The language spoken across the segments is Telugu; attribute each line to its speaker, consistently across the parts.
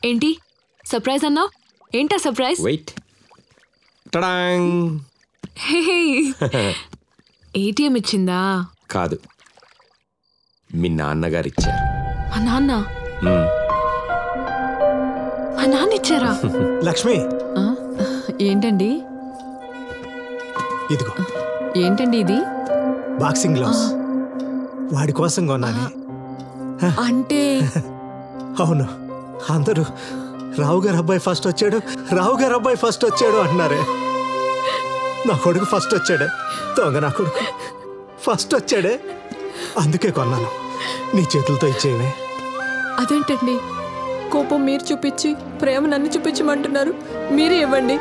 Speaker 1: ఏంటి సర్ప్రైజ్ అన్నావు ఏంటా సర్ప్రైజ్
Speaker 2: వెయిట్ టడాంగ్
Speaker 1: ఏటీఎం ఇచ్చిందా
Speaker 2: కాదు మీ నాన్నగారు ఇచ్చారు
Speaker 1: మా నాన్న
Speaker 2: మ్మ్.
Speaker 1: మా నాన్న ఇచ్చారా
Speaker 3: లక్ష్మి
Speaker 1: ఆ, ఏంటండి
Speaker 3: ఇదిగో
Speaker 1: ఏంటండి ఇది
Speaker 3: బాక్సింగ్ గ్లౌస్ వాడి కోసం కొన్నాను
Speaker 1: అంటే
Speaker 3: అవును అందరూ రావు గారు అబ్బాయి ఫస్ట్ వచ్చాడు రావు గారు అబ్బాయి ఫస్ట్ వచ్చాడు అంటున్నారే నా కొడుకు ఫస్ట్ వచ్చాడే దొంగ నా కొడుకు ఫస్ట్ వచ్చాడే అందుకే కొన్నాను నీ చేతులతో ఇచ్చేవే
Speaker 4: అదేంటండి కోపం మీరు చూపించి ప్రేమ నన్ను చూపించమంటున్నారు మీరే ఇవ్వండి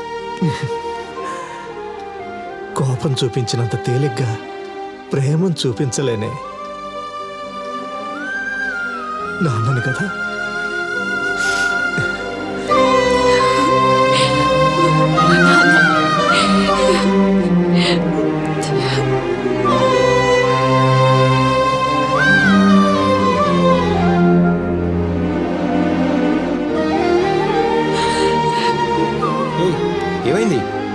Speaker 3: కోపం చూపించినంత తేలిగ్గా ప్రేమను చూపించలేనే నాన్నని కదా
Speaker 2: ఏయ్, ఏమైంది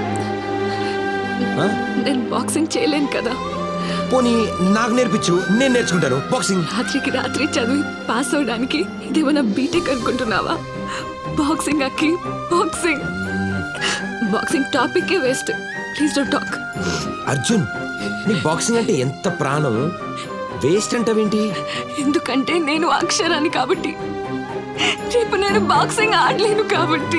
Speaker 2: ఆ?
Speaker 1: నేను బాక్సింగ్ చేయలేను కదా
Speaker 2: పోనీ నాకు నేర్పించు నేను నేర్చుకుంటాను బాక్సింగ్
Speaker 1: రాత్రికి రాత్రి చదివి పాస్ అవడానికి ఇదేమన్నా బీటెక్ అనుకుంటున్నావా బాక్సింగ్ అక్కి boxing boxing topic waste please don't talk
Speaker 2: Arjun నీకు బాక్సింగ్ అంటే ఎంత ప్రాణం వేస్ట్ అంటావేంటి
Speaker 1: ఎందుకంటే నేను అక్షరాన్ని కాబట్టి రేపు నేను బాక్సింగ్ ఆడలేను కాబట్టి